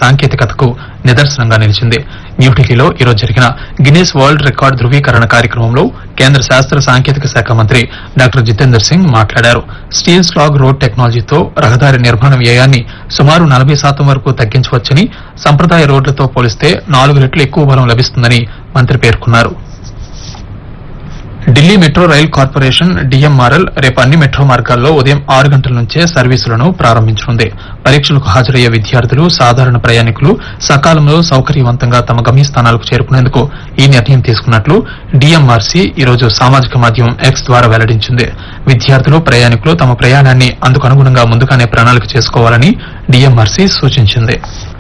సాంకేతికతకు నిదర్శనంగా నిలిచింది న్యూఢిల్లీలో ఈరోజు జరిగిన గిన్నీస్ వరల్డ్ రికార్డు ధృవీకరణ కార్యక్రమంలో కేంద్ర శాస్త్ర సాంకేతిక శాఖ మంత్రి డాక్టర్ జితేందర్ సింగ్ మాట్లాడారు స్టీల్ స్లాగ్ రోడ్ టెక్నాలజీతో రహదారి నిర్మాణ వ్యయాన్ని సుమారు నలభై శాతం వరకు తగ్గించవచ్చని సంప్రదాయ రోడ్లతో పోలిస్తే నాలుగు రెట్లు ఎక్కువ బలం లభిస్తుందని మంత్రి పేర్కొన్నారు Delhi metro rail corporation DMRL రేపు అన్ని మెట్రో మార్గాల్లో ఉదయం ఆరు గంటల నుంచే సర్వీసులను ప్రారంభించనుంది పరీక్షలకు హాజరయ్యే విద్యార్థులు సాధారణ ప్రయాణికులు సకాలంలో సౌకర్యవంతంగా తమ గమ్యస్థానాలకు చేరుకునేందుకు ఈ నిర్ణయం తీసుకున్నట్లు డిఎంఆర్సీ ఈ రోజు సామాజిక మాధ్యమం ఎక్స్ ద్వారా వెల్లడించింది విద్యార్థులు ప్రయాణికులు తమ ప్రయాణాన్ని అందుకు అనుగుణంగా ముందుగానే ప్రణాళిక చేసుకోవాలని డిఎంఆర్సీ సూచించింది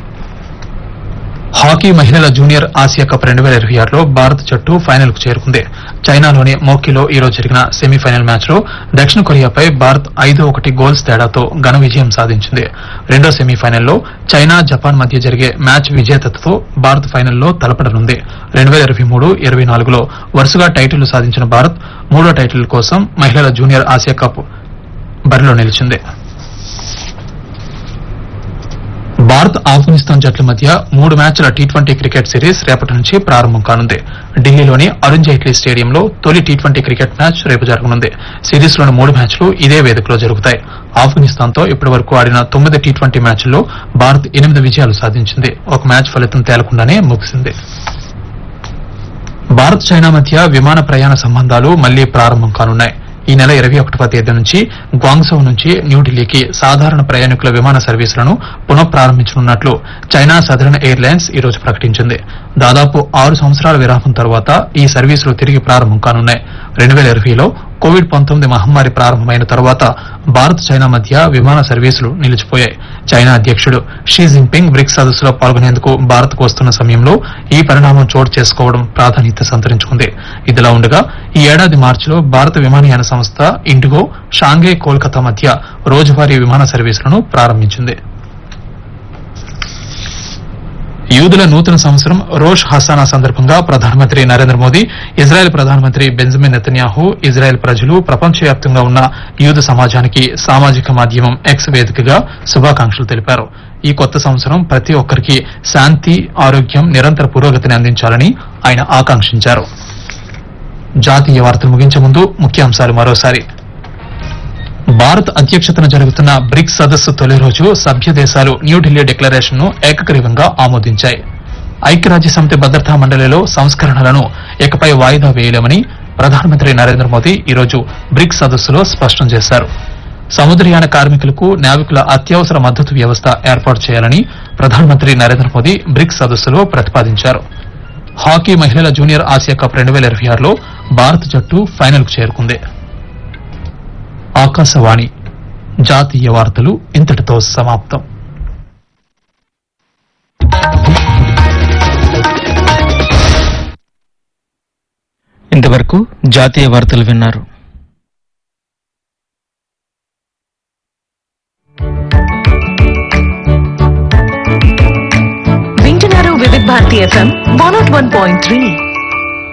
హాకీ మహిళల జూనియర్ ఆసియా కప్ రెండు వేల ఇరవై ఆరులో భారత్ జట్టు ఫైనల్ కు చేరుకుంది చైనాలోని మోకిలో ఈ రోజు జరిగిన సెమీఫైనల్ మ్యాచ్ లో దక్షిణ కొరియాపై భారత్ ఐదు ఒకటి గోల్స్ తేడాతో ఘన విజయం సాధించింది రెండో సెమీఫైనల్లో చైనా జపాన్ మధ్య జరిగే మ్యాచ్ విజేతతో భారత్ ఫైనల్లో తలపడనుంది రెండు వేల ఇరవై మూడు ఇరవై నాలుగులో వరుసగా టైటిళ్లు సాధించిన భారత్ మూడో టైటిల్ కోసం మహిళల జూనియర్ ఆసియా కప్ బరిలో నిలిచింది భారత్ ఆఫ్ఘనిస్తాన్ జట్ల మధ్య మూడు మ్యాచ్ల టీ ట్వంటీ క్రికెట్ సిరీస్ రేపటి నుంచి ప్రారంభం కానుంది ఢిల్లీలోని అరుణ్ జైట్లీ స్టేడియంలో తొలి టీ ట్వంటీ క్రికెట్ మ్యాచ్ రేపు జరగనుంది సిరీస్లోని మూడు మ్యాచ్లు ఇదే వేదికలో జరుగుతాయి ఆఫ్ఘనిస్తాన్తో ఇప్పటి వరకు ఆడిన తొమ్మిది టీ ట్వంటీ మ్యాచ్ల్లో భారత్ ఎనిమిది విజయాలు సాధించింది ఒక మ్యాచ్ ఫలితం తేలకుండానే ముగిసింది భారత్ చైనా మధ్య విమాన ప్రయాణ సంబంధాలు మళ్లీ ప్రారంభం కానున్నాయి ఈ నెల ఇరవై ఒకటవ తేదీ నుంచి గ్వాంగ్సౌ నుంచి న్యూఢిల్లీకి సాధారణ ప్రయాణికుల విమాన సర్వీసులను పునః ప్రారంభించనున్నట్లు చైనా సదరన్ ఎయిర్లైన్స్ ఈ రోజు ప్రకటించింది దాదాపు ఆరు సంవత్సరాల విరామం తర్వాత ఈ సర్వీసులు తిరిగి ప్రారంభం కానున్నాయి రెండు వేల ఇరవైలో కోవిడ్ పంతొమ్మిది మహమ్మారి ప్రారంభమైన తర్వాత భారత్ చైనా మధ్య విమాన సర్వీసులు నిలిచిపోయాయి చైనా అధ్యక్షుడు షీ జిన్పింగ్ బ్రిక్స్ సదస్సులో పాల్గొనేందుకు భారత్కు వస్తున్న సమయంలో ఈ పరిణామం చోటు చేసుకోవడం ప్రాధాన్యత సంతరించుకుంది ఇదిలా ఉండగా ఈ ఏడాది మార్చిలో భారత విమానయాన సంస్థ ఇండిగో షాంఘై కోల్కతా మధ్య రోజువారీ విమాన సర్వీసులను ప్రారంభించింది యూదుల నూతన సంవత్సరం రోష్ హసానా సందర్భంగా ప్రధానమంత్రి నరేంద్ర మోదీ ఇజ్రాయెల్ ప్రధానమంత్రి బెంజమిన్ నెతన్యాహు ఇజ్రాయెల్ ప్రజలు ప్రపంచవ్యాప్తంగా ఉన్న యూదు సమాజానికి సామాజిక మాధ్యమం ఎక్స్ వేదికగా శుభాకాంక్షలు తెలిపారు ఈ కొత్త సంవత్సరం ప్రతి ఒక్కరికి శాంతి ఆరోగ్యం నిరంతర పురోగతిని అందించాలని ఆయన ఆకాంక్షించారు జాతీయ వార్తలు ముగించే ముందు ముఖ్యాంశాలు మరోసారి భారత్ అధ్యక్షతన జరుగుతున్న బ్రిక్స్ సదస్సు తొలి రోజు సభ్య దేశాలు న్యూఢిల్లీ డిక్లరేషన్ ను ఏకగ్రీవంగా ఆమోదించాయి ఐక్యరాజ్య సమితి భద్రతా మండలిలో సంస్కరణలను ఇకపై వాయిదా వేయలేమని ప్రధానమంత్రి నరేంద్ర మోదీ ఈరోజు బ్రిక్స్ సదస్సులో స్పష్టం చేశారు సముద్రయాన కార్మికులకు నావికుల అత్యవసర మద్దతు వ్యవస్థ ఏర్పాటు చేయాలని ప్రధానమంత్రి నరేంద్ర మోదీ బ్రిక్స్ సదస్సులో ప్రతిపాదించారు హాకీ మహిళల జూనియర్ ఆసియా కప్ రెండు వేల ఇరవై ఆరులో భారత్ జట్టు ఫైనల్ కు చేరుకుంది ఆకాశవాణి జాతీయ వార్తలు ఇంతటితో సమాప్తం ఇంతవరకు జాతీయ వార్తలు విన్నారు వింటున్నారు Vividh Bharati FM one nought one point three